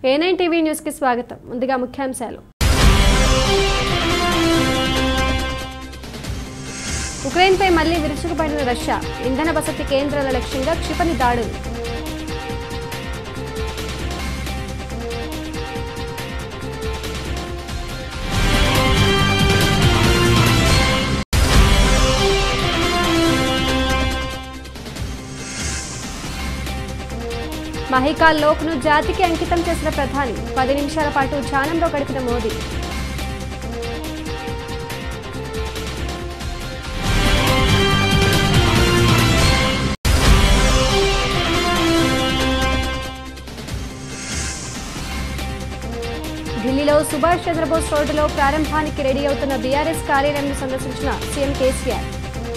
A9 TV న్యూస్కి స్వాగతం ముందుగా ముఖ్యాంశాలు ఉక్రెయిన్పై మళ్లీ విరుచుకుపడిన రష్యా ఇంధన వసతి కేంద్రాల లక్ష్యంగా క్షిపణి దాడులు మహికాల్ లోక్ను జాతికి అంకితం చేసిన ప్రధాని పది నిమిషాల పాటు ధ్యానంలో గడిపిన మోదీ ఢిల్లీలో సుభాష్ చంద్రబోస్ రోడ్డులో ప్రారంభానికి రెడీ అవుతున్న బీఆర్ఎస్ కార్యాలయంను సందర్శించిన సీఎం కేసీఆర్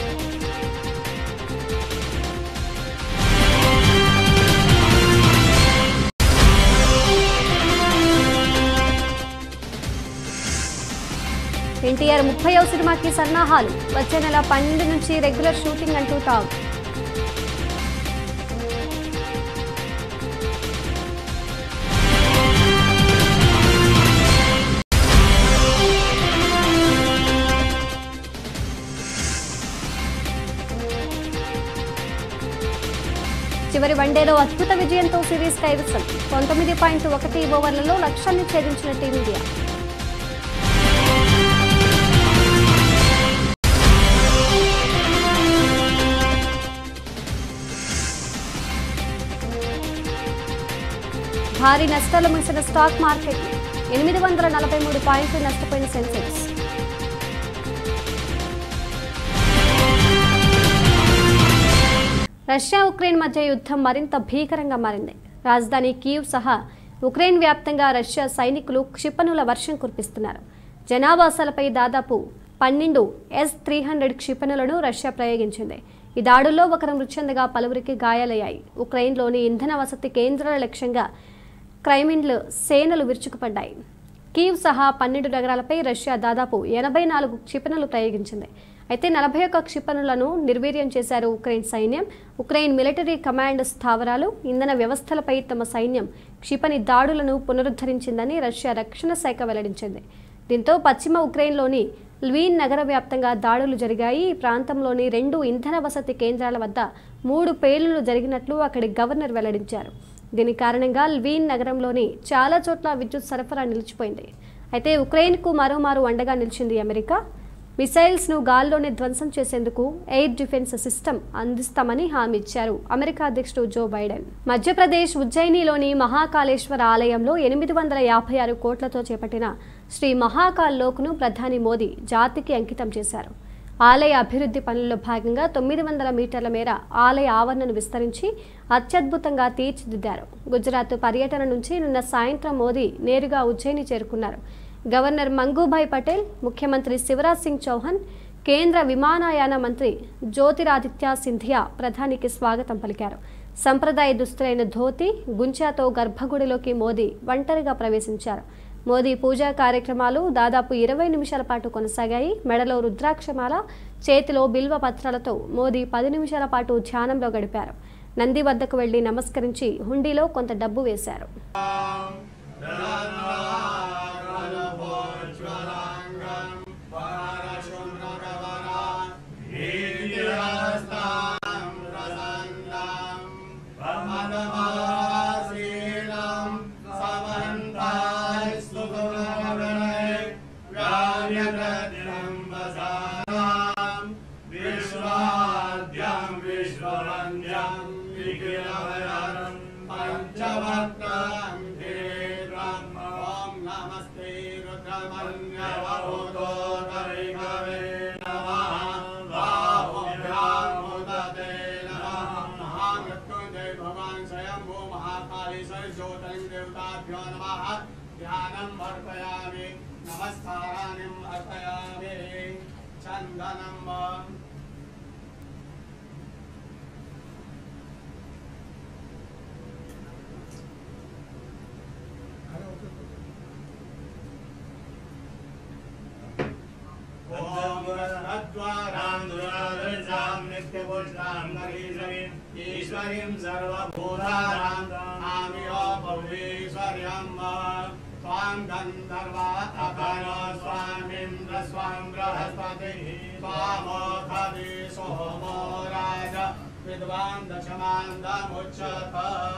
ఎన్టీఆర్ ముప్పైవ సినిమాకి సన్నాహాలు వచ్చే నెల పన్నెండు నుంచి రెగ్యులర్ షూటింగ్ అంటూ టాక్ చివరి వన్డేలో అద్భుత విజయంతో సిరీస్ కైవసం పంతొమ్మిది పాయింట్ ఒకటి ఓవర్లలో లక్ష్యాన్ని ఛేదించిన టీమిండియా భారీ నష్టాలు ముగిసిన స్టాక్ మార్కెట్ ఎనిమిది వందల నలభై మూడు పాయింట్లు నష్టపోయిన సెన్సెక్స్ రష్యా ఉక్రెయిన్ మధ్య యుద్ధం మరింత భీకరంగా మారింది రాజధాని కీవ్ సహా ఉక్రెయిన్ వ్యాప్తంగా రష్యా సైనికులు క్షిపణుల వర్షం కురిపిస్తున్నారు జనావాసాలపై దాదాపు పన్నెండు ఎస్ త్రీ హండ్రెడ్ క్షిపణులను రష్యా ప్రయోగించింది ఈ దాడుల్లో ఒకరు మృత్యందగా పలువురికి గాయాలయ్యాయి ఉక్రెయిన్లోని ఇంధన వసతి కేంద్రాల లక్ష్యంగా క్రైమిన్లు సేనలు విరుచుకుపడ్డాయి కీవ్ సహా పన్నెండు నగరాలపై రష్యా దాదాపు ఎనభై నాలుగు క్షిపణులు ప్రయోగించింది అయితే నలభై ఒక్క క్షిపణులను నిర్వీర్యం చేశారు ఉక్రెయిన్ సైన్యం ఉక్రెయిన్ మిలిటరీ కమాండ్ స్థావరాలు ఇంధన వ్యవస్థలపై తమ సైన్యం క్షిపణి దాడులను పునరుద్ధరించిందని రష్యా రక్షణ శాఖ వెల్లడించింది దీంతో పశ్చిమ ఉక్రెయిన్లోని ల్వీన్ నగర వ్యాప్తంగా దాడులు జరిగాయి ఈ ప్రాంతంలోని రెండు ఇంధన వసతి కేంద్రాల వద్ద మూడు పేలుళ్లు జరిగినట్లు అక్కడి గవర్నర్ వెల్లడించారు దీని కారణంగా ల్వీన్ నగరంలోని చాలా చోట్ల విద్యుత్ సరఫరా నిలిచిపోయింది అయితే ఉక్రెయిన్కు మరోమారు అండగా నిలిచింది అమెరికా మిసైల్స్ను గాల్లోనే ధ్వంసం చేసేందుకు ఎయిర్ డిఫెన్స్ సిస్టమ్ అందిస్తామని హామీ ఇచ్చారు అమెరికా అధ్యక్షుడు జో బైడెన్ మధ్యప్రదేశ్ ఉజ్జయినిలోని మహాకాళేశ్వర ఆలయంలో ఎనిమిది వందల యాభై ఆరు కోట్లతో చేపట్టిన శ్రీ మహాకాల్ లోక్ను ప్రధాని మోదీ జాతికి అంకితం చేశారు ఆలయ అభివృద్ధి పనుల్లో భాగంగా తొమ్మిది వందల మీటర్ల మేర ఆలయ ఆవరణను విస్తరించి అత్యద్భుతంగా తీర్చిదిద్దారు గుజరాత్ పర్యటన నుంచి నిన్న సాయంత్రం మోదీ నేరుగా ఉజ్జయిని చేరుకున్నారు గవర్నర్ మంగూభాయ్ పటేల్ ముఖ్యమంత్రి శివరాజ్ సింగ్ చౌహాన్ కేంద్ర విమానయాన మంత్రి జ్యోతిరాదిత్య సింధియా ప్రధానికి స్వాగతం పలికారు సంప్రదాయ దుస్తులైన ధోతి గుంచాతో గర్భగుడిలోకి మోదీ ఒంటరిగా ప్రవేశించారు మోదీ పూజా కార్యక్రమాలు దాదాపు ఇరవై నిమిషాల పాటు కొనసాగాయి మెడలో రుద్రాక్షమాల చేతిలో బిల్వ పత్రాలతో మోదీ పది నిమిషాల పాటు ధ్యానంలో గడిపారు నంది వద్దకు వెళ్లి నమస్కరించి హుండీలో కొంత డబ్బు వేశారు విశ్వాద్యం విశ్వవంద్యం వికిలవరం పంచవక్రం ధీరం ఓం నమస్తే రుద్రమన్యవభూతో కవికవే నమః బాహుభ్యాం ముదతే నమః మహామృత్యుంజయ భగవాన్ స్వయంభూ మహాకాళేశ్వర జ్యోతిర్లింగ దేవతాభ్యో నమః ధ్యానం అర్పయామి నమస్కారాన్ని అర్పయామి చందనం ఓం రత్వారాం దురాదర్శామ్నే नित्यपुष्टां गरीश्वरीम् ईश्वरीं सर्वभूतानां आमियो भुवीश्वर्यम् स्वां गन्धर्वा अखनो स्वामिन्द्र स्वां बृहस्पतिः स्वामोखवि सोमो राज विद्वान् दशमान्दमुच्यत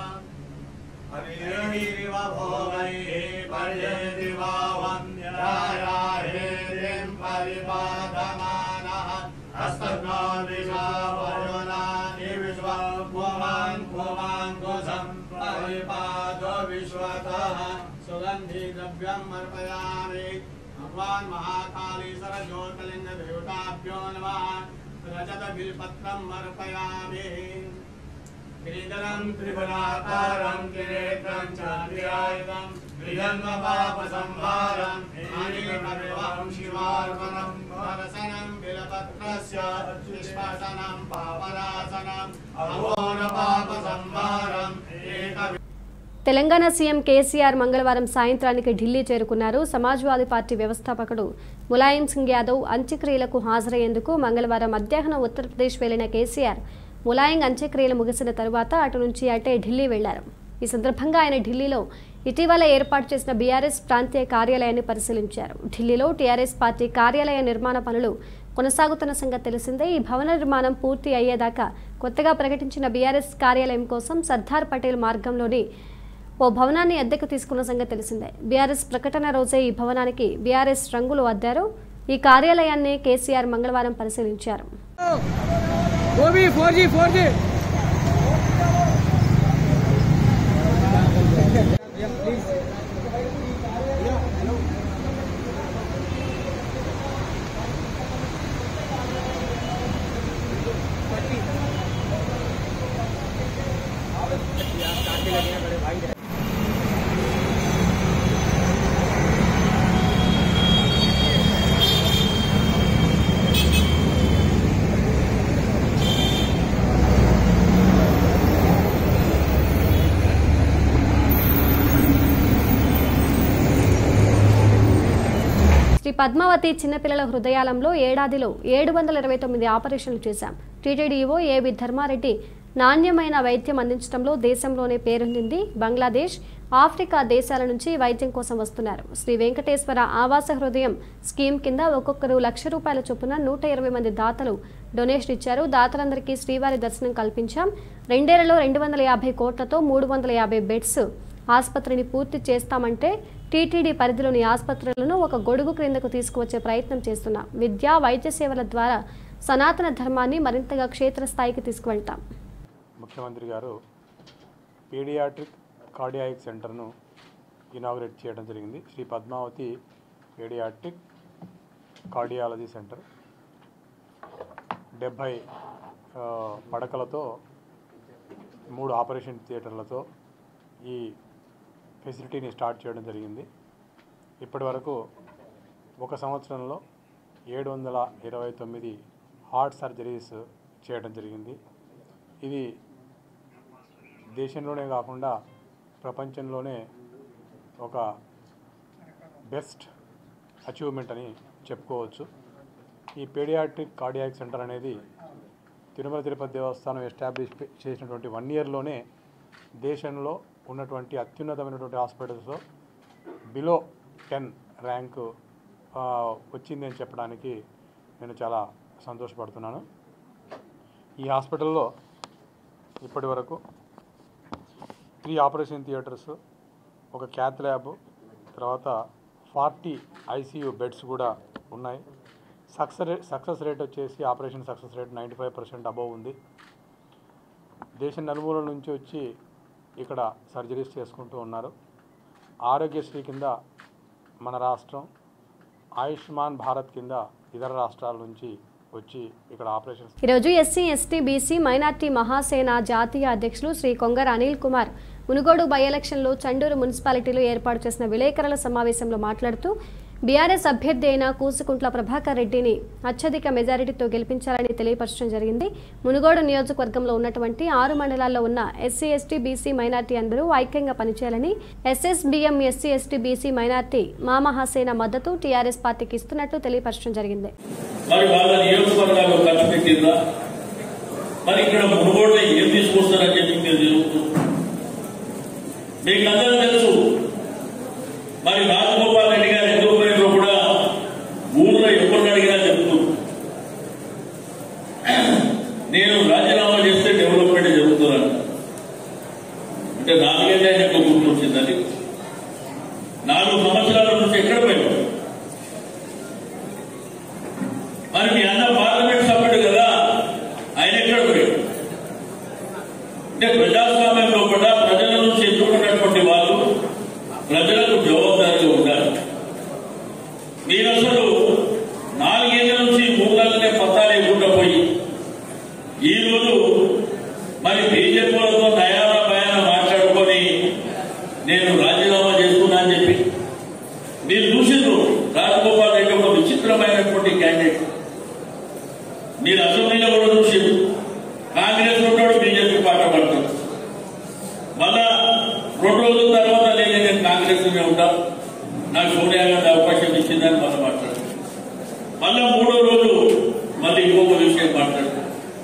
हरिरिव भोगैः पर्येति वा वन्द्यायाहेरिं परिपादमानः हस्तज्ञो दिशा वरुणानि विश्वा भुवान् भुवान् कुसं परिपादो विश्वतः सुगन्धि द्रव्यम् अर्पयामि भगवान् महाकाली सरज्योतिर्लिङ्गदेवताभ्यो नमः रजतबिल्पत्रम् अर्पयामि गिरिधरं त्रिपुराकारं किरेत्रं च धिरायुधं विजन्मपापसंहारं अनिलकविवं शिवार्पणं वरसनं बिलपत्रस्य निष्पासनं पापनाशनम् अघोरपापसंहारम् एक తెలంగాణ సీఎం కేసీఆర్ మంగళవారం సాయంత్రానికి ఢిల్లీ చేరుకున్నారు సమాజ్వాదీ పార్టీ వ్యవస్థాపకుడు ములాయం సింగ్ యాదవ్ అంత్యక్రియలకు హాజరయ్యేందుకు మంగళవారం మధ్యాహ్నం ఉత్తరప్రదేశ్ వెళ్లిన కేసీఆర్ ములాయం అంత్యక్రియలు ముగిసిన తరువాత అటు నుంచి అటే ఢిల్లీ వెళ్లారు ఈ సందర్భంగా ఆయన ఢిల్లీలో ఇటీవల ఏర్పాటు చేసిన బీఆర్ఎస్ ప్రాంతీయ కార్యాలయాన్ని పరిశీలించారు ఢిల్లీలో టీఆర్ఎస్ పార్టీ కార్యాలయ నిర్మాణ పనులు కొనసాగుతున్న సంగతి తెలిసిందే ఈ భవన నిర్మాణం పూర్తి అయ్యేదాకా కొత్తగా ప్రకటించిన బీఆర్ఎస్ కార్యాలయం కోసం సర్దార్ పటేల్ మార్గంలోని ఓ భవనాన్ని అద్దెకు తీసుకున్న సంగతి తెలిసిందే బీఆర్ఎస్ ప్రకటన రోజే ఈ భవనానికి బీఆర్ఎస్ రంగులు అద్దారు ఈ కార్యాలయాన్ని కేసీఆర్ మంగళవారం పరిశీలించారు वो भी four G four G Shri Padmavathi చిన్నపిల్లల హృదయాలంలో ఏడాదిలో ఏడు వందల ఇరవై తొమ్మిది ఆపరేషన్లు చేశాం టీటీడీఓ ఏవి ధర్మారెడ్డి నాణ్యమైన వైద్యం అందించడంలో దేశంలోనే పేరొందింది బంగ్లాదేశ్ ఆఫ్రికా దేశాల నుంచి వైద్యం కోసం వస్తున్నారు శ్రీ వెంకటేశ్వర ఆవాస హృదయం స్కీమ్ కింద ఒక్కొక్కరు లక్ష రూపాయల చొప్పున నూట ఇరవై మంది దాతలు డొనేషన్ ఇచ్చారు దాతలందరికీ శ్రీవారి దర్శనం కల్పించాం రెండేళ్లలో రెండు వందల యాభై కోట్లతో మూడు వందల యాభై బెడ్స్ ఆసుపత్రిని పూర్తి చేస్తామంటే టీటీడీ పరిధిలోని ఆసుపత్రులను ఒక గొడుగు క్రిందకు తీసుకువచ్చే ప్రయత్నం చేస్తున్నాం విద్య వైద్య సేవల ద్వారా సనాతన ధర్మాన్ని మరింతగా క్షేత్రస్థాయికి తీసుకువెళ్తాం ముఖ్యమంత్రి గారు పీడియాట్రిక్ కార్డియాయిక్ సెంటర్ను ఇనాగ్రేట్ చేయడం జరిగింది Shri Padmavathi paediatric cardiology centre డెబ్భై ఆ, పడకలతో మూడు ఆపరేషన్ థియేటర్లతో ఈ ఫెసిలిటీని స్టార్ట్ చేయడం జరిగింది ఇప్పటి వరకు ఒక సంవత్సరంలో ఏడు వందల ఇరవై తొమ్మిది హార్ట్ సర్జరీస్ చేయడం జరిగింది ఇది దేశంలోనే కాకుండా ప్రపంచంలోనే ఒక బెస్ట్ అచీవ్మెంట్ అని చెప్పుకోవచ్చు ఈ పీడియాట్రిక్ కార్డియాక్ సెంటర్ అనేది తిరుమల తిరుపతి దేవస్థానం ఎస్టాబ్లిష్ చేసినటువంటి వన్ ఇయర్లోనే దేశంలో ఉన్నటువంటి అత్యున్నతమైనటువంటి హాస్పిటల్స్లో బిలో టెన్ ర్యాంకు ఆ, వచ్చింది అని చెప్పడానికి నేను చాలా సంతోషపడుతున్నాను ఈ హాస్పిటల్లో ఇప్పటి వరకు త్రీ ఆపరేషన్ థియేటర్స్ ఒక క్యాత్ ల్యాబ్ తర్వాత ఫార్టీ ఐసీయూ బెడ్స్ కూడా ఉన్నాయి సక్సెస్ రేట్ సక్సెస్ రేట్ వచ్చేసి operation success rate ninety five percent above ఉంది దేశం నలుమూలల నుంచి వచ్చి ఇక్కడ సర్జరీస్ చేసుకుంటూ ఉన్నారు ఆరోగ్యశ్రీ కింద మన రాష్ట్రం ఆయుష్మాన్ భారత్ కింద ఇతర రాష్ట్రాల నుంచి వచ్చి ఇక్కడ ఆపరేషన్స్ ఈరోజు SC ST BC minority Mahasena జాతీయ అధ్యక్షులు శ్రీ కొంగర అనిల్ కుమార్ మునుగోడు బై ఎలక్షన్లో చండూరు మున్సిపాలిటీలో ఏర్పాటు చేసిన విలేకరుల సమావేశంలో మాట్లాడుతూ బీఆర్ఎస్ అభ్యర్థి అయిన కూసుకుంట్ల ప్రభాకర్ రెడ్డిని అత్యధిక మెజారిటీతో గెలిపించాలని తెలియపరచడం జరిగింది మునుగోడు నియోజకవర్గంలో ఉన్నటువంటి ఆరు మండలాల్లో ఉన్న ఎస్సీ ఎస్టీ బీసీ మైనార్టీ అందరూ ఐక్యంగా పనిచేయాలని SSBM SC ST BC minority మా మహాసేన మద్దతు టీఆర్ఎస్ పార్టీకి ఇస్తున్నట్లు తెలియపరచడం జరిగింది మరి వాళ్ళ నియోజకవర్గాల్లో ఖర్చు పెట్టిందా మరి ఇక్కడ మునుగోడులో ఏం తీసుకొస్తారని చెప్పి మీరు తెలుగుతున్నారు మీకు అందరూ తెలుసు మరి రాజగోపాల్ రెడ్డి గారు ఎందుకు పోయినో కూడా ఊళ్ళో ఎవరిని అడిగినా చెప్తూ నేను రాజీనామా చేస్తే డెవలప్మెంట్ జరుగుతున్నాను అంటే నాలుగేళ్ళే ఆయనకు గుర్తొచ్చిందని నాలుగు సంవత్సరాల నుంచి ఎక్కడ పోయాడు మరి మీ అన్న పార్లమెంట్ సభ్యుడు కదా ఆయన ఎక్కడ పోయాడు అంటే ప్రజాస్వామ్యంలో కూడా ప్రజల నుంచి ఎన్నుకున్నటువంటి వాళ్ళు ప్రజలకు జవాబుదారీగా ఉండాలి మీరు అసలు నాలుగేళ్ల నుంచి మూడలనే పత్తాలు ఇవ్వకుండా పోయి ఈ రోజు మరి బీజేపీలతో నయాన భయాన మాట్లాడుకొని నేను రాజీనామా చేస్తున్నా అని చెప్పి మీరు చూసిండ్రు రాజగోపాల్ రెడ్డి ఒక విచిత్రమైనటువంటి క్యాండిడేట్ మీరు అసెంబ్లీలో కూడా చూసిండ్రు కాంగ్రెస్ ఉంటాడు బీజేపీ పాట పడతాడు మళ్ళా రెండు రోజుల తర్వాత నేను నేను కాంగ్రెస్ లోనే ఉంటా నాకు సోనియా గాంధీ అవకాశం ఇచ్చిందని మళ్ళీ మాట్లాడు మళ్ళా మూడో రోజు మళ్ళీ ఇంకొక విషయం మాట్లాడు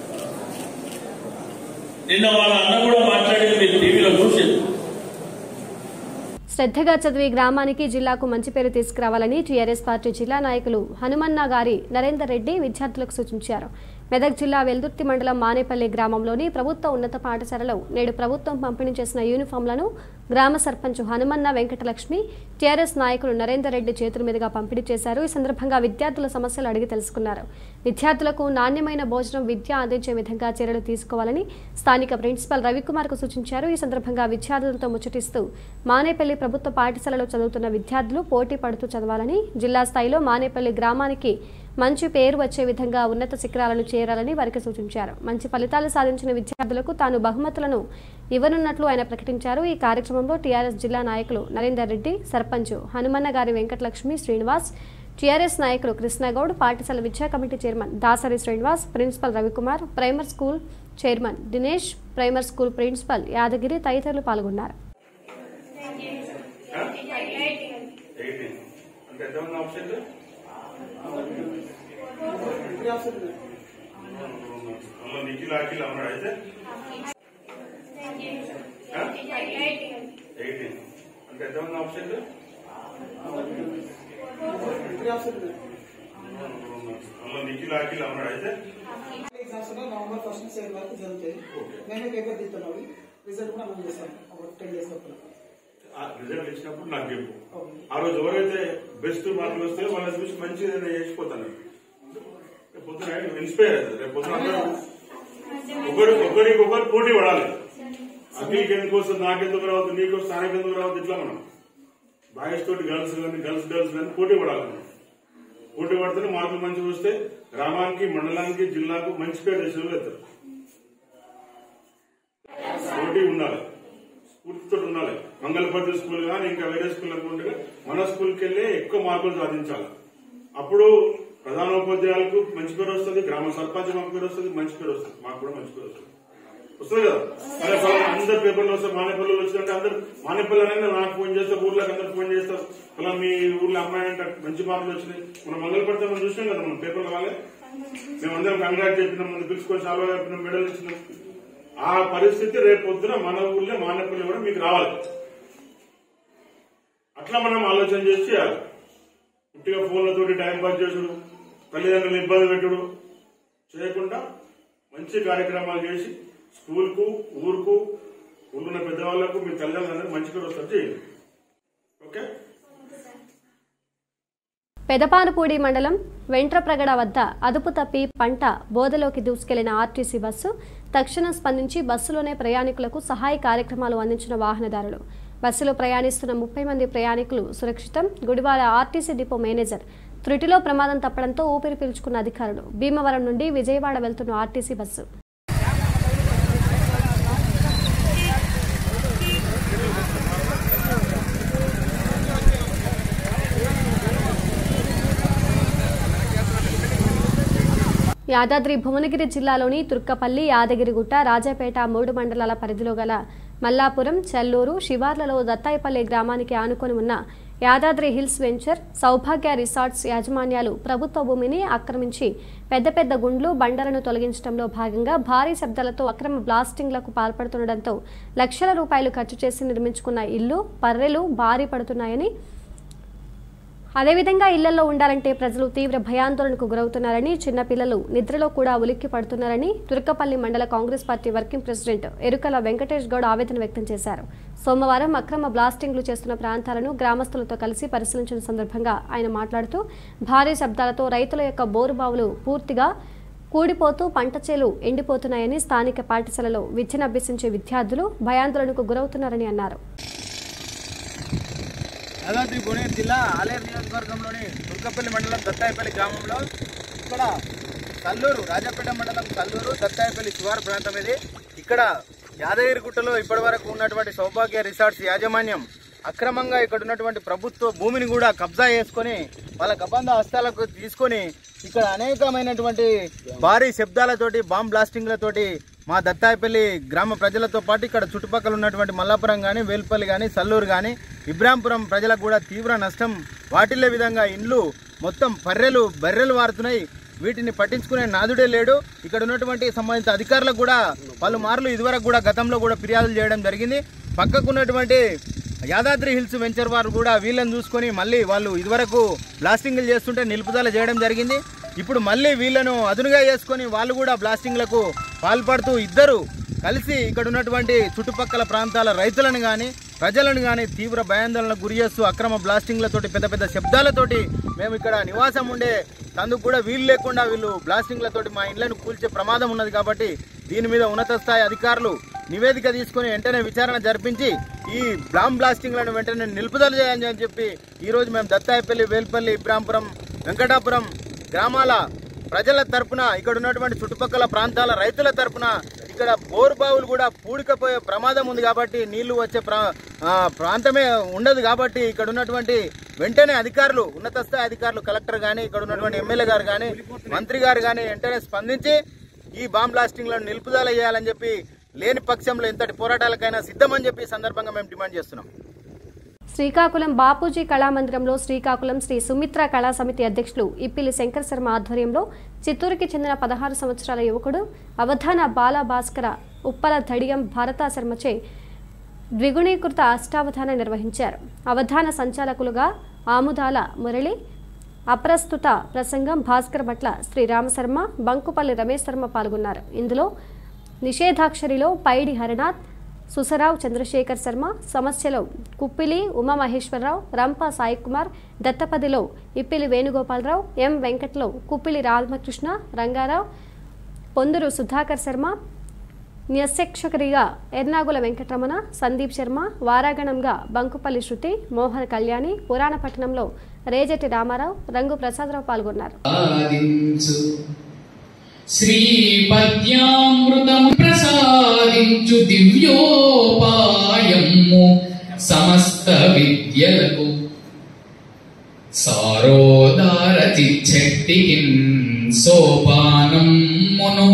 నిన్న వాళ్ళ అన్న కూడా మాట్లాడింది మీరు టీవీలో చూసింది శ్రద్ధగా చదివి గ్రామానికి జిల్లాకు మంచి పేరు తీసుకురావాలని టీఆర్ఎస్ పార్టీ జిల్లా నాయకులు హనుమన్న గారి నరేందర్ రెడ్డి విద్యార్థులకు సూచించారు మెదక్ జిల్లా వెల్దుర్తి మండలం మానేపల్లి గ్రామంలోని ప్రభుత్వ ఉన్నత పాఠశాలలో నేడు ప్రభుత్వం పంపిణీ చేసిన యూనిఫామ్లను గ్రామ సర్పంచ్ హనుమన్న వెంకటలక్ష్మి టీఆర్ఎస్ నాయకులు నరేందర్ రెడ్డి చేతుల మీదుగా పంపిణీ చేశారు ఈ సందర్భంగా విద్యార్థుల సమస్యలు అడిగి తెలుసుకున్నారు విద్యార్థులకు నాణ్యమైన భోజనం విద్య అందించే విధంగా చర్యలు తీసుకోవాలని స్థానిక ప్రిన్సిపల్ రవికుమార్కు సూచించారు ఈ సందర్భంగా విద్యార్థులతో ముచ్చటిస్తూ మానేపల్లి ప్రభుత్వ పాఠశాలలో చదువుతున్న విద్యార్థులు పోటీ పడుతూ చదవాలని జిల్లా స్థాయిలో మానేపల్లి గ్రామానికి మంచి పేరు వచ్చే విధంగా ఉన్నత శిఖరాలను చేరాలని వారికి సూచించారు మంచి ఫలితాలు సాధించిన విద్యార్థులకు తాను బహుమతులను ఇవ్వనున్నట్లు ఆయన ప్రకటించారు ఈ కార్యక్రమంలో టీఆర్ఎస్ జిల్లా నాయకులు నరేందర్ రెడ్డి సర్పంచ్ హనుమన్న గారి వెంకటలక్ష్మి శ్రీనివాస్ టీఆర్ఎస్ నాయకులు కృష్ణగౌడ్ పాఠశాల విద్యా committee chairman Dasari Srinivas principal Ravikumar primer school chairman Dinesh primer school principal Yadagiri తదితరులు పాల్గొన్నారు ఎయిటీన్ అంటే ఎంత ఉన్న ఆప్షన్ అందులో నిఖిల్ అఖిల్ అన్నాడు అయితే ఎయిటీన్ అంటే ఎంత ఉన్న ఆప్షన్ అందులో నిఖిల్ అఖిల్ అన్నాడు అయితే ఎగ్జామ్స్ ఉన్నాయి నవంబర్ ఫస్ట్ నుంచి సెవెన్ వరకు జరుగుతాయి మేమే పేపర్ తీస్తున్నాం అవి రిజల్ట్ కూడా మనం చేస్తాం ఒక టెన్ డేస్ లోపల ఆ రిజల్ట్ ఇచ్చినప్పుడు నాకు చెప్పు ఓకే. ఆ రోజు ఎవరైతే బెస్ట్ మార్కులు వస్తే వాళ్ళని చూసి మంచిగా నేను చేసిపోతాను రేపు పొద్దున ఇన్స్పైర్ అవుతుంది రేపు పొద్దున అందరూ ఒకరి ఒకరికి ఒకరు పోటీ పడాలి అఖిల్కి ఎందుకు వస్తుంది నాకెందుకు రావద్దు నీకు వస్తుంది నాకెందుకు రావద్దు ఇట్లా మనం బాయ్స్ తోటి గర్ల్స్ కానీ గర్ల్స్ గర్ల్స్ కానీ పోటీ పడాలి మనం పోటీ పడితేనే మార్కులు మంచిగా వస్తే గ్రామానికి మండలానికి జిల్లాకు మంచి పేరు చేసే వాళ్ళు అవుతారు పోటీ ఉండాలి స్ఫూర్తితో ఉండాలి మంగళపతి స్కూల్ కానీ ఇంకా వేరే స్కూల్ అనుకుంటే మన స్కూల్కి వెళ్ళి ఎక్కువ మార్కులు సాధించాలి అప్పుడు ప్రధానోపాధ్యాయులకు మంచి పేరు వస్తుంది గ్రామ సర్పంచ్ మాకు పేరు వస్తుంది మంచి పేరు వస్తుంది మాకు కూడా మంచి పేరు వస్తుంది వస్తుంది కదా అదే ఫలానా అందరు పేపర్లు వస్తే మానేపల్లిలో వచ్చిందంటే అందరు మానేపల్లి అనేది నాకు ఫోన్ చేస్తే ఊర్లోకి అందరు ఫోన్ చేస్తారు అలా మీ ఊర్లో అమ్మాయి అంటే మంచి మార్కులు వచ్చినాయి మనం మంగళపడితే మనం చూసినాం కదా మనం పేపర్లు రాలే మేమందరం కంగ్రాట్ చెప్పినాం ముందు పిలుచుకొని చాలా చెప్పినాం మెడల్ ఇచ్చినాం ఆ పరిస్థితి రేపు పొద్దున మన ఊర్లో మానేపల్లి కూడా మీకు రావాలి అట్లా మనం ఆలోచన చేసి చేయాలి పుట్టిగా ఫోన్లతోటి టైం పాస్ చేసుడు తల్లిదండ్రులు ఇబ్బంది పెట్టుడు చేయకుండా మంచి కార్యక్రమాలు చేసి స్కూల్కు ఊరుకు ఊరున్న పెద్దవాళ్లకు మీ తల్లిదండ్రులందరూ మంచి పేరు వస్తారు చేయండి ఓకే పెదపానుపూడి మండలం వెంట్రప్రగడ వద్ద అదుపు తప్పి పంట బోధలోకి దూసుకెళ్లిన ఆర్టీసీ బస్సు తక్షణం స్పందించి బస్సులోనే ప్రయాణికులకు సహాయ కార్యక్రమాలు అందించిన వాహనదారులు బస్సులో ప్రయాణిస్తున్న ముప్పై మంది ప్రయాణికులు సురక్షితం గుడివాడ ఆర్టీసీ డిపో మేనేజర్ త్రుటిలో ప్రమాదం తప్పడంతో ఊపిరి పీల్చుకున్న అధికారులు భీమవరం నుండి విజయవాడ వెళ్తున్న ఆర్టీసీ బస్సు యాదాద్రి భువనగిరి జిల్లాలోని తుర్కపల్లి యాదగిరిగుట్ట రాజాపేట మూడు మండలాల పరిధిలో గల మల్లాపురం చెల్లూరు శివార్లలో దత్తాయిపల్లి గ్రామానికి ఆనుకొని ఉన్న Yadadri hills venture Saubhagya resorts యాజమాన్యాలు ప్రభుత్వ భూమిని ఆక్రమించి పెద్ద పెద్ద గుండ్లు బండలను తొలగించడంలో భాగంగా భారీ శబ్దాలతో అక్రమ బ్లాస్టింగ్లకు పాల్పడుతుండటంతో లక్షల రూపాయలు ఖర్చు చేసి నిర్మించుకున్న ఇల్లు పర్రెలు భారీ పడుతున్నాయని అదేవిధంగా ఇళ్లలో ఉండాలంటే ప్రజలు తీవ్ర భయాందోళనకు గురవుతున్నారని చిన్నపిల్లలు నిద్రలో కూడా ఉలిక్కి పడుతున్నారని తుర్కపల్లి మండల Congress party working president Erukala Venkatesh Goud ఆవేదన వ్యక్తం చేశారు సోమవారం అక్రమ బ్లాస్టింగ్లు చేస్తున్న ప్రాంతాలను గ్రామస్తులతో కలిసి పరిశీలించిన సందర్భంగా ఆయన మాట్లాడుతూ భారీ శబ్దాలతో రైతుల యొక్క బోరుబావులు పూర్తిగా కూడిపోతూ పంట చేలు ఎండిపోతున్నాయని స్థానిక పాఠశాలలో విద్యను అభ్యసించే విద్యార్థులు భయాందోళనకు గురవుతున్నారని అన్నారు యాదాద్రి భువనగిరి జిల్లా ఆలేరు నియోజకవర్గంలోని దుర్గపల్లి మండలం దత్తాయపల్లి గ్రామంలో ఇక్కడ కల్లూరు రాజాపేట మండలం కల్లూరు దత్తాయపల్లి శివారు ప్రాంతం ఇది ఇక్కడ యాదగిరిగుట్టలో ఇప్పటి వరకు ఉన్నటువంటి సౌభాగ్య రిసార్ట్స్ యాజమాన్యం అక్రమంగా ఇక్కడ ఉన్నటువంటి ప్రభుత్వ భూమిని కూడా కబ్జా చేసుకొని వాళ్ళ కబంధ హస్తాలకు తీసుకొని ఇక్కడ అనేకమైనటువంటి భారీ శబ్దాలతోటి బాంబ్ బ్లాస్టింగ్లతోటి మా దత్తాయపల్లి గ్రామ ప్రజలతో పాటు ఇక్కడ చుట్టుపక్కల ఉన్నటువంటి మల్లాపురం కానీ వేల్పల్లి కానీ సల్లూరు కానీ ఇబ్రాంపురం ప్రజలకు కూడా తీవ్ర నష్టం వాటిల్లే విధంగా ఇండ్లు మొత్తం పర్రెలు బర్రెలు వారుతున్నాయి వీటిని పట్టించుకునే నాదుడే లేడు ఇక్కడ ఉన్నటువంటి సంబంధిత అధికారులకు కూడా పలుమార్లు ఇదివరకు కూడా గతంలో కూడా ఫిర్యాదులు చేయడం జరిగింది పక్కకు ఉన్నటువంటి యాదాద్రి హిల్స్ వెంచర్ వారు కూడా వీళ్ళని చూసుకొని మళ్ళీ వాళ్ళు ఇదివరకు బ్లాస్టింగ్లు చేస్తుంటే నిలుపుదల చేయడం జరిగింది ఇప్పుడు మళ్ళీ వీళ్ళను అదునుగా చేసుకొని వాళ్ళు కూడా బ్లాస్టింగ్లకు పాల్పడుతూ ఇద్దరు కలిసి ఇక్కడ ఉన్నటువంటి చుట్టుపక్కల ప్రాంతాల రైతులను కానీ ప్రజలను కానీ తీవ్ర భయాందోళనకు గురి చేస్తూ అక్రమ బ్లాస్టింగ్లతోటి పెద్ద పెద్ద శబ్దాలతోటి మేము ఇక్కడ నివాసం ఉండే అందుకు కూడా వీలు లేకుండా వీళ్ళు బ్లాస్టింగ్లతోటి మా ఇళ్లను కూల్చే ప్రమాదం ఉన్నది కాబట్టి దీని మీద ఉన్నత స్థాయి అధికారులు నివేదిక తీసుకొని వెంటనే విచారణ జరిపించి ఈ బ్లామ్ బ్లాస్టింగ్లను వెంటనే నిలుపుదల చేయాలని చెప్పి ఈ రోజు మేము దత్తాయపల్లి వేల్పల్లి ఇబ్రాంపురం వెంకటాపురం గ్రామాల ప్రజల తరపున ఇక్కడ ఉన్నటువంటి చుట్టుపక్కల ప్రాంతాల రైతుల తరపున ఇక్కడ బోర్ బావులు కూడా పూడికపోయే ప్రమాదం ఉంది కాబట్టి నీళ్లు వచ్చే ప్రా ఆ, ప్రాంతమే ఉండదు కాబట్టి ఇక్కడ ఉన్నటువంటి వెంటనే అధికారులు ఉన్నత స్థాయి అధికారులు కలెక్టర్ కానీ ఇక్కడ ఉన్నటువంటి ఎమ్మెల్యే గారు కానీ మంత్రి గారు కానీ వెంటనే స్పందించి ఈ బాంబ్ బ్లాస్టింగ్లను నిలుపుదల చేయాలని చెప్పి లేని పక్షంలో ఎంతటి పోరాటాలకైనా సిద్ధమని చెప్పి ఈ సందర్భంగా మేము డిమాండ్ చేస్తున్నాం శ్రీకాకుళం బాపూజీ కళామందిరంలో శ్రీకాకుళం శ్రీ సుమిత్ర కళా సమితి అధ్యక్షులు ఇప్పిలి శంకర్ శర్మ ఆధ్వర్యంలో చిత్తూరుకి చెందిన పదహారు సంవత్సరాల యువకుడు అవధాన బాల భాస్కర ఉప్పల ధడియం భారత శర్మచే ద్విగుణీకృత అష్టావధాన నిర్వహించారు అవధాన సంచాలకులుగా ఆముదాల మురళి అప్రస్తుత ప్రసంగం భాస్కర్ భట్ల శ్రీ రామశర్మ బంకుపల్లి రమేష్ శర్మ పాల్గొన్నారు ఇందులో నిషేధాక్షరిలో పైడి హరినాథ్ సుసరావు చంద్రశేఖర్ శర్మ సమస్యలో కుప్పిలి ఉమామహేశ్వరరావు రంప సాయికుమార్ దత్తపదిలో ఇప్పిలి వేణుగోపాలరావు ఎం వెంకట్లో కుప్పిలి రామకృష్ణ రంగారావు పొందూరు సుధాకర్ శర్మ న్యశిక్షకరిగా ఎర్నాగుల వెంకటరమణ సందీప్ శర్మ వారాగణంగా బంకుపల్లి శృతి మోహన్ కళ్యాణి పురాణపట్నంలో రేజటి రామారావు రంగు ప్రసాదరావు పాల్గొన్నారు ప్రసాదించు శ్రీపద్యామృతము ప్రసాదించు దివ్యోపాయము సమస్త విద్యలకు సారోదార చిచ్చక్తికిన్ సోపానమును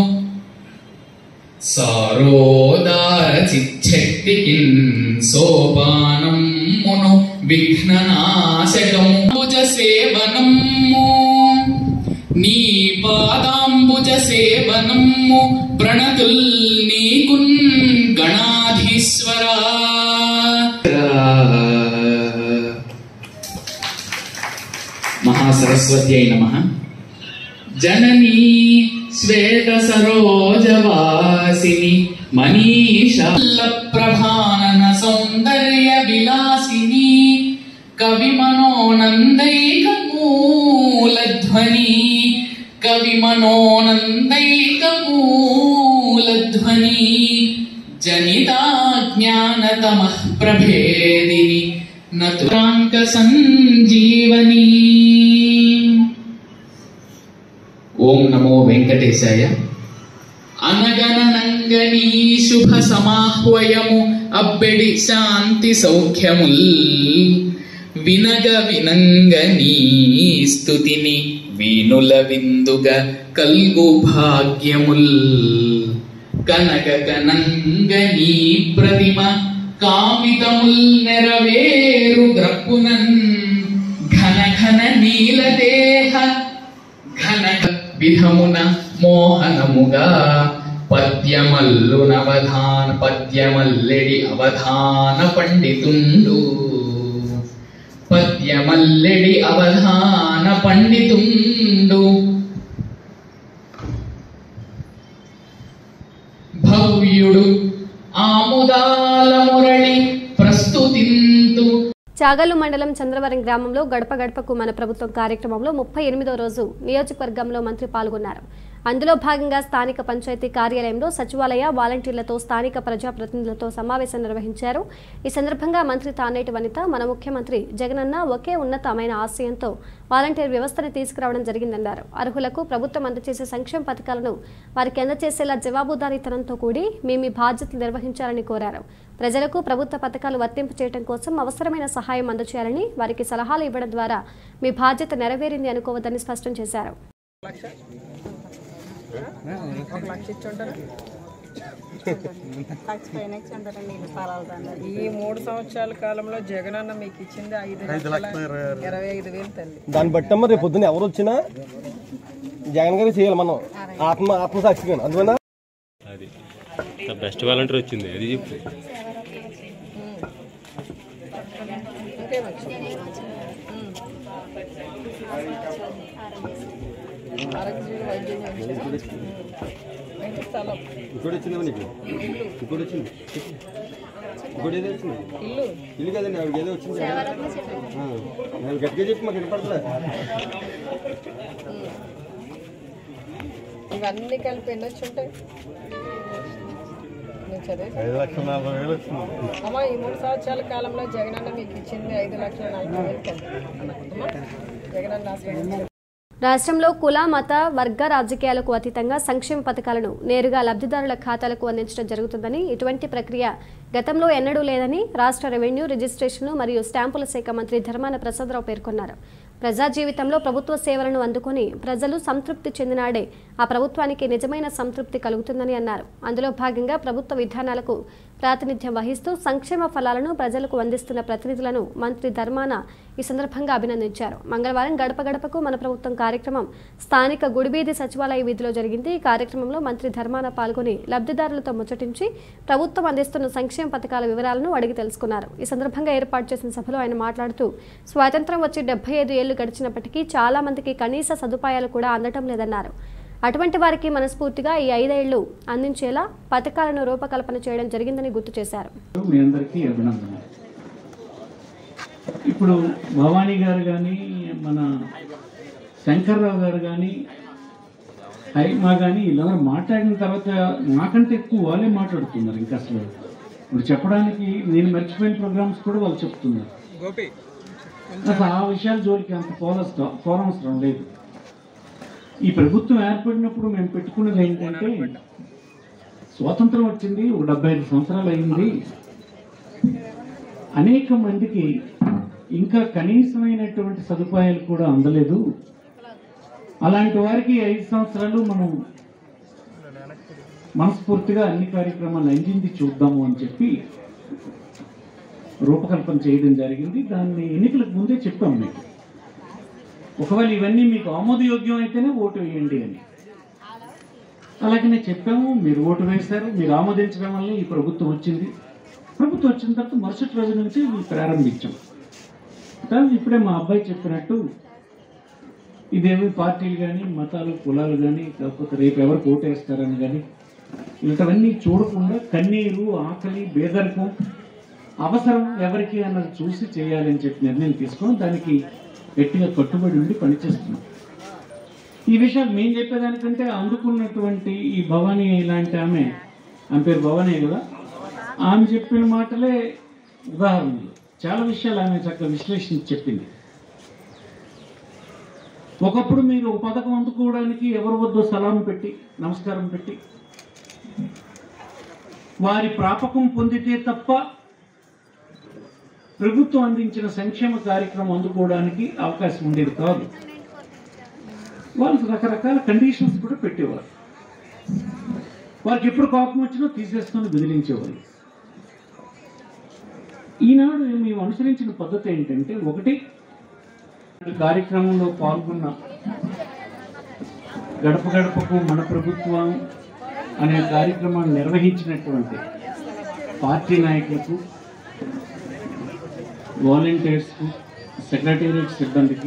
సారోదార చిచ్చక్తికిన్ సోపానమును విఘ్ననాశకము భుజ సేవనము నీ పాదాంబుజ సేవనము ప్రణతుల్ నీకున్ గణాధీశ్వరా మహాసరస్వత్యై నమ జననీ శ్వేత సరోజవాసిని మనీషాల ప్రభానన సౌందర్య విలాసిని కవి మనోనందైక మూలధ్వని కవి మనోనందైక మూలధ్వని జనితా జ్ఞానతమ ప్రభేదిని నతురాంక సంజీవని ఓం నమో వెంకటేశాయ అనగననంగని శుభ సమాహ్వయము అబ్బెడి శాంతి సౌఖ్యముల్ వినగ వినంగని స్థుతిని వీనుల విందుగ కల్గు భాగ్యముల్ కనక కనంగని ప్రతిమ కామితముల్ నెరవేరు గ్రప్పునన్ ఘన ఘన నీలదేహ ఘన విధమున మోహనముగా పద్యమల్లునవధాన పద్యమల్లెడి అవధాన పండితుండు పద్యమల్లెడి అవధాన పండితుండు భవ్యుడు ఆముదాల మురళి ప్రస్తుతింతు చాగల్లు మండలం చంద్రవరం గ్రామంలో గడప గడపకు మన ప్రభుత్వం కార్యక్రమంలో ముప్పై ఎనిమిదో రోజు నియోజకవర్గంలో మంత్రి పాల్గొన్నారు అందులో భాగంగా స్థానిక పంచాయతీ కార్యాలయంలో సచివాలయ వాలంటీర్లతో స్థానిక ప్రజాప్రతినిధులతో సమావేశం నిర్వహించారు ఈ సందర్భంగా మంత్రి తానేటి వనిత మన ముఖ్యమంత్రి జగనన్న ఒకే ఉన్నతమైన ఆశయంతో వాలంటీర్ వ్యవస్థను తీసుకురావడం జరిగిందన్నారు అర్హులకు ప్రభుత్వం అందజేసే సంక్షేమ పథకాలను వారికి అందజేసేలా జవాబుదారీతనంతో కూడి మీ మీ బాధ్యతలు నిర్వహించాలని కోరారు ప్రజలకు ప్రభుత్వ పథకాలు వర్తింపు చేయడం కోసం అవసరమైన సహాయం అందచేయాలని వారికి సలహాలు ఇవ్వడం ద్వారా మీ బాధ్యత నెరవేరింది అనుకోవద్దని స్పష్టం చేశారు ఒక లక్ష ఇచ్చి ఉంటారు లక్ష పైన ఇచ్చి ఉంటారండి ఇల్లు స్థలాలు తండ్రి ఈ మూడు సంవత్సరాల కాలంలో జగనన్న మీకు ఇచ్చింది ఐదు లక్షల ఇరవై ఐదు వేలు తల్లి దాన్ని బట్టి అమ్మ రేపు పొద్దున్న ఎవరు వచ్చినా జగన్ గారు చేయాలి మనం ఆత్మ ఆత్మసాక్షిగా అందువల్ల అది బెస్ట్ వాలంటీర్ వచ్చింది అది చెప్పు ఇంకేం వచ్చింది ఆరోగ్య వైద్యం వచ్చింది ఇంటి స్థలం ఇంకోటి వచ్చిందేమో నీకు ఇంకోటి వచ్చింది ఇంకోటి ఏదో వచ్చింది ఇల్లు ఇల్లు కదండి ఆవిడకి ఏదో వచ్చింది ఆ, నేను గట్టిగా చెప్పి మాకు వినపడలే ఇవన్నీ కలిపి ఎన్ని వచ్చి ఉంటాయి నువ్వు చదివి ఐదు లక్షల నలభై వేలు వచ్చింది అమ్మా ఈ మూడు సంవత్సరాల కాలంలో జగనన్న మీకు ఇచ్చింది ఐదు లక్షల నలభై వేలు తల్లి అమ్మా జగనన్న ఆశ్రయించారు రాష్ట్రంలో కుల మత వర్గ రాజకీయాలకు అతీతంగా సంక్షేమ పథకాలను నేరుగా లబ్ధిదారుల ఖాతాలకు అందించడం జరుగుతుందని ఇటువంటి ప్రక్రియ గతంలో ఎన్నడూ లేదని రాష్ట్ర రెవెన్యూ రిజిస్ట్రేషన్ మరియు స్టాంపుల శాఖ మంత్రి ధర్మాన ప్రసాదరావు పేర్కొన్నారు ప్రజా జీవితంలో ప్రభుత్వ సేవలను అందుకొని ప్రజలు సంతృప్తి చెందినాడే ఆ ప్రభుత్వానికి నిజమైన సంతృప్తి కలుగుతుందని అన్నారు అందులో భాగంగా ప్రభుత్వ విధానాలకు ప్రాతినిధ్యం వహిస్తూ సంక్షేమ ఫలాలను ప్రజలకు అందిస్తున్న ప్రతినిధులను మంత్రి ధర్మాన ఈ సందర్భంగా అభినందించారు మంగళవారం గడప గడపకు మన ప్రభుత్వం కార్యక్రమం స్థానిక గుడిబీది సచివాలయ వీధిలో జరిగింది ఈ కార్యక్రమంలో మంత్రి ధర్మాన పాల్గొని లబ్ధిదారులతో ముచ్చటించి ప్రభుత్వం అందిస్తున్న సంక్షేమ పథకాల వివరాలను అడిగి తెలుసుకున్నారు ఈ సందర్భంగా ఏర్పాటు చేసిన సభలో ఆయన మాట్లాడుతూ స్వాతంత్రం వచ్చి డెబ్బై ఐదు ఏళ్లు గడిచినప్పటికీ చాలా మందికి కనీస సదుపాయాలు కూడా అందటం లేదన్నారు అటువంటి వారికి మనస్ఫూర్తిగా ఈ ఐదేళ్లు అందించేలా పథకాలను రూపకల్పన చేయడం జరిగిందని గుర్తు చేశారు మీ అందరికీ అభినందన ఇప్పుడు భవానీ గారు కానీ మన శంకర్రావు గారు కానీ హైమా కానీ వీళ్ళందరూ మాట్లాడిన తర్వాత నాకంటే ఎక్కువ వాళ్ళే మాట్లాడుతున్నారు ఇంకా అసలు ఇప్పుడు చెప్పడానికి నేను మర్చిపోయిన ప్రోగ్రామ్స్ కూడా వాళ్ళు చెప్తున్నారు గోపి అసలు ఆ విషయాల జోలికి అంత పోలవసరం పోనవసరం లేదు ఈ ప్రభుత్వం ఏర్పడినప్పుడు మేము పెట్టుకున్నది ఏంటంటే స్వాతంత్రం వచ్చింది ఒక డెబ్బై ఐదు సంవత్సరాలు అయింది అనేక మందికి ఇంకా కనీసమైనటువంటి సదుపాయాలు కూడా అందలేదు అలాంటి వారికి ఐదు సంవత్సరాలు మనం మనస్ఫూర్తిగా అన్ని కార్యక్రమాలు అందింది చూద్దాము అని చెప్పి రూపకల్పన చేయడం జరిగింది దాన్ని ఎన్నికలకు ముందే చెప్పాం మీకు ఒకవేళ ఇవన్నీ మీకు ఆమోదయోగ్యం అయితేనే ఓటు వేయండి అని అలాగనే చెప్పాము మీరు ఓటు వేశారు మీరు ఆమోదించడం వల్ల ఈ ప్రభుత్వం వచ్చింది ప్రభుత్వం వచ్చిన తర్వాత మరుసటి రోజు నుంచి ఇవి ప్రారంభించాం కానీ ఇప్పుడే మా అబ్బాయి చెప్పినట్టు ఇదేమి పార్టీలు కానీ మతాలు కులాలు కానీ లేకపోతే రేపు ఎవరికి ఓటు వేస్తారని కానీ ఇలాంటివన్నీ చూడకుండా కన్నీరు ఆకలి బేదరికం అవసరం ఎవరికి అన్నది చూసి చేయాలని చెప్పి నిర్ణయం తీసుకొని దానికి గట్టిగా కట్టుబడి ఉండి పనిచేస్తున్నాం ఈ విషయాలు మేము చెప్పేదానికంటే అందుకున్నటువంటి ఈ భవానీ ఇలాంటి ఆమె ఆమె పేరు భవానీ కదా ఆమె చెప్పిన మాటలే ఉదాహరణలు చాలా విషయాలు ఆమె చక్కగా విశ్లేషించి చెప్పింది ఒకప్పుడు మీరు ఒక పథకం అందుకోవడానికి ఎవరి వద్ద సలాం పెట్టి నమస్కారం పెట్టి వారి ప్రాపకం పొందితే తప్ప ప్రభుత్వం అందించిన సంక్షేమ కార్యక్రమం అందుకోవడానికి అవకాశం ఉండేది కాదు వాళ్ళు రకరకాల కండిషన్స్ కూడా పెట్టేవారు వారికి ఎప్పుడు కోపం వచ్చినా తీసేసుకొని బెదిరించేవారు ఈనాడు మేము అనుసరించిన పద్ధతి ఏంటంటే ఒకటి ఈ కార్యక్రమంలో పాల్గొన్న గడప గడపకు మన ప్రభుత్వం అనే కార్యక్రమాన్ని నిర్వహించినటువంటి పార్టీ నాయకులకు వాలంటీర్స్కు సెక్రటేరియట్ సిబ్బందికి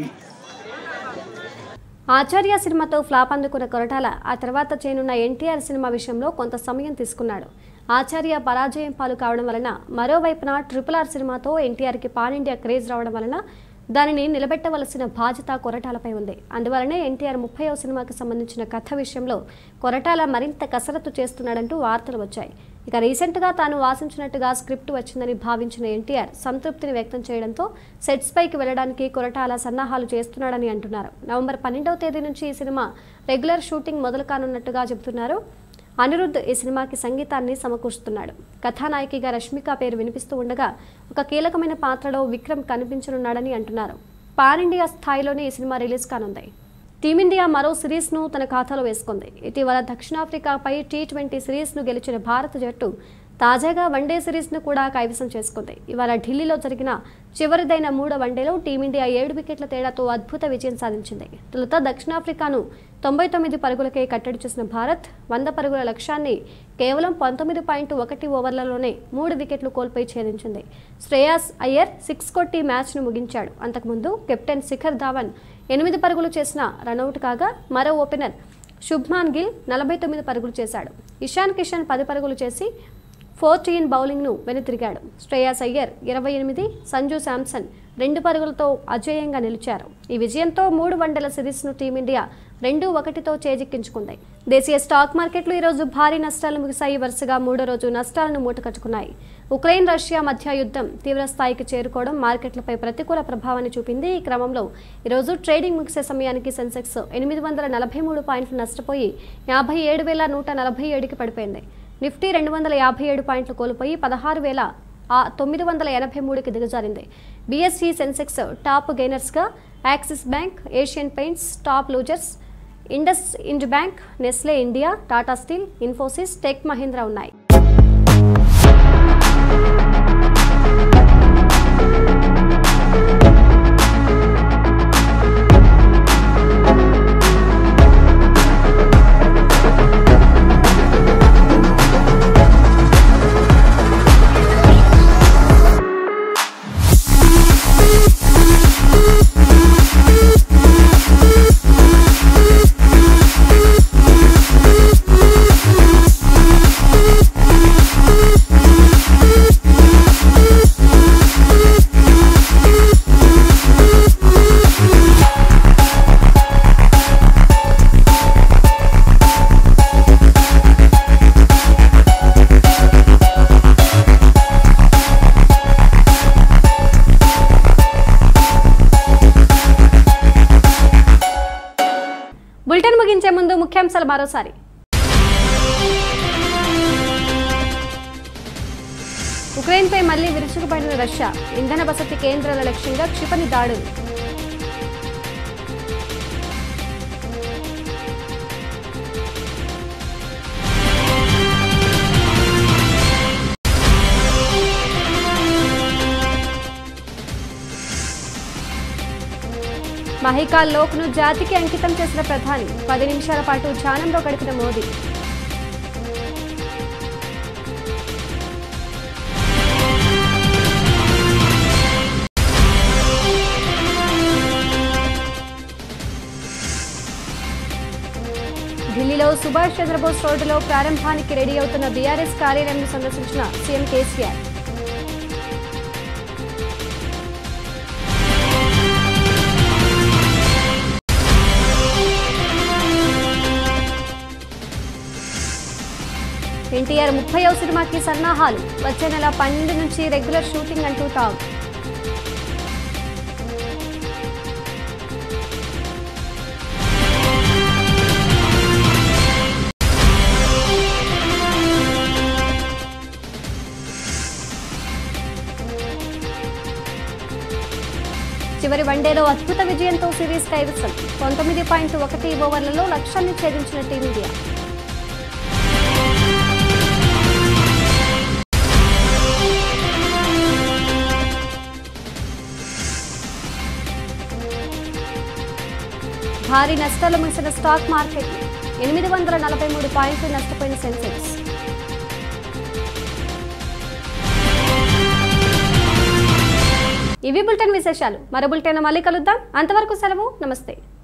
ఆచార్య సినిమాతో ఫ్లాప్ అందుకున్న కొరటాల ఆ తర్వాత చేయనున్న ఎన్టీఆర్ సినిమా విషయంలో కొంత సమయం తీసుకున్నాడు ఆచార్య పరాజయం పాలు కావడం వలన మరోవైపున ట్రిపుల్ ఆర్ సినిమాతో ఎన్టీఆర్కి పాన్ ఇండియా క్రేజ్ రావడం వలన దానిని నిలబెట్టవలసిన బాధ్యత కొరటాలపై ఉంది అందువలనే ఎన్టీఆర్ ముప్పైవ సినిమాకి సంబంధించిన కథ విషయంలో కొరటాల మరింత కసరత్తు చేస్తున్నాడంటూ వార్తలు వచ్చాయి ఇక రీసెంట్గా తాను ఆశించినట్టుగా స్క్రిప్ట్ వచ్చిందని భావించిన ఎన్టీఆర్ సంతృప్తిని వ్యక్తం చేయడంతో సెట్స్ పైకి వెళ్లడానికి కొరటాల సన్నాహాలు చేస్తున్నాడని అంటున్నారు నవంబర్ పన్నెండవ తేదీ నుంచి ఈ సినిమా రెగ్యులర్ షూటింగ్ మొదలు కానున్నట్టుగా చెబుతున్నారు అనిరుద్ధ్ ఈ సినిమాకి సంగీతాన్ని సమకూరుస్తున్నాడు కథానాయికగా రష్మిక పేరు వినిపిస్తూ ఉండగా ఒక కీలకమైన పాత్రలో విక్రమ్ కనిపించనున్నాడని అంటున్నారు పాన్ ఇండియా స్థాయిలోనే ఈ సినిమా రిలీజ్ కానుంది టీమిండియా మరో సిరీస్ను తన ఖాతాలో వేసుకుంది ఇటీవల దక్షిణాఫ్రికాపై టీ ట్వంటీ సిరీస్ను గెలిచిన భారత జట్టు తాజాగా వన్డే సిరీస్ను కూడా కైవసం చేసుకుంది ఇవాళ ఢిల్లీలో జరిగిన చివరిదైన మూడో వన్డేలో టీమిండియా ఏడు వికెట్ల తేడాతో అద్భుత విజయం సాధించింది తొలుత దక్షిణాఫ్రికాను తొంభై తొమ్మిది పరుగులకే కట్టడి చేసిన భారత్ వంద పరుగుల లక్ష్యాన్ని కేవలం పంతొమ్మిది పాయింట్ ఒకటి ఓవర్లలోనే మూడు వికెట్లు కోల్పోయి ఛేదించింది శ్రేయాస్ అయ్యర్ సిక్స్ కొట్టి మ్యాచ్ను ముగించాడు అంతకుముందు కెప్టెన్ శిఖర్ ధావన్ ఎనిమిది పరుగులు చేసిన రనౌట్ కాగా మరో ఓపెనర్ శుభ్మాన్ గిల్ నలభై తొమ్మిది పరుగులు చేశాడు ఇషాన్ కిషన్ పది పరుగులు చేసి ఫోర్టీన్ బౌలింగ్ను వెనుతిరిగాడు శ్రేయాస్ అయ్యర్ ఇరవై ఎనిమిది సంజు శాంసన్ రెండు పరుగులతో అజేయంగా నిలిచారు ఈ విజయంతో మూడు వన్డేల సిరీస్ను టీమిండియా రెండు ఒకటితో చేజిక్కించుకుంది దేశీయ స్టాక్ మార్కెట్లు ఈరోజు భారీ నష్టాలు ముగిశాయి వరుసగా మూడో రోజు నష్టాలను మూటకట్టుకున్నాయి ఉక్రెయిన్ రష్యా మధ్య యుద్ధం తీవ్ర స్థాయికి చేరుకోవడం మార్కెట్లపై ప్రతికూల ప్రభావాన్ని చూపింది ఈ క్రమంలో ఈరోజు ట్రేడింగ్ ముగిసే సమయానికి సెన్సెక్స్ ఎనిమిది వందల నలభై మూడు పాయింట్లు నష్టపోయి యాభై ఏడు వేల నూట నలభై ఏడుకి పడిపోయింది నిఫ్టీ రెండు వందల యాభై ఏడు పాయింట్లు కోల్పోయి పదహారు వేల ఆ తొమ్మిది వందల ఎనభై మూడుకి దిగజారింది బీఎస్ఈ సెన్సెక్స్ టాప్ గెయినర్స్గా Axis Bank Asian Paints top losers IndusInd Bank Nestle India Tata Steel Infosys Tech Mahindra ఉన్నాయి బులెటిన్ ముగించే ముందు ముఖ్యాంశాలు మరోసారి ఉక్రెయిన్పై మళ్లీ విరుచుకుపడిన రష్యా ఇంధన వసతి కేంద్రాల లక్ష్యంగా క్షిపణి దాడులు మహికాల్ లోక్ను జాతికి అంకితం చేసిన ప్రధాని పది నిమిషాల పాటు ధ్యానంలో గడిపిన మోదీ ఢిల్లీలో సుభాష్ చంద్రబోస్ రోడ్డులో ప్రారంభానికి రెడీ అవుతున్న బీఆర్ఎస్ కార్యాలయాన్ని సందర్శించిన సీఎం కేసీఆర్ ఎన్టీఆర్ ముప్పైవ సినిమాకి సన్నాహాలు వచ్చే నెల పన్నెండు నుంచి రెగ్యులర్ షూటింగ్ అంటూ టాక్ చివరి వన్డేలో అద్భుత విజయంతో సిరీస్ కైవసం పంతొమ్మిది పాయింట్ ఒకటి ఓవర్లలో లక్ష్యాన్ని ఛేదించిన టీమిండియా భారీ నష్టాలు ముగిసిన స్టాక్ మార్కెట్ ఎనిమిది వందల నలభై మూడు పాయింట్లు నష్టపోయిన సెన్సెక్స్ ఇవి బులెటిన్ విశేషాలు మరో బులెటిన్ మళ్ళీ కలుద్దాం అంతవరకు సెలవు నమస్తే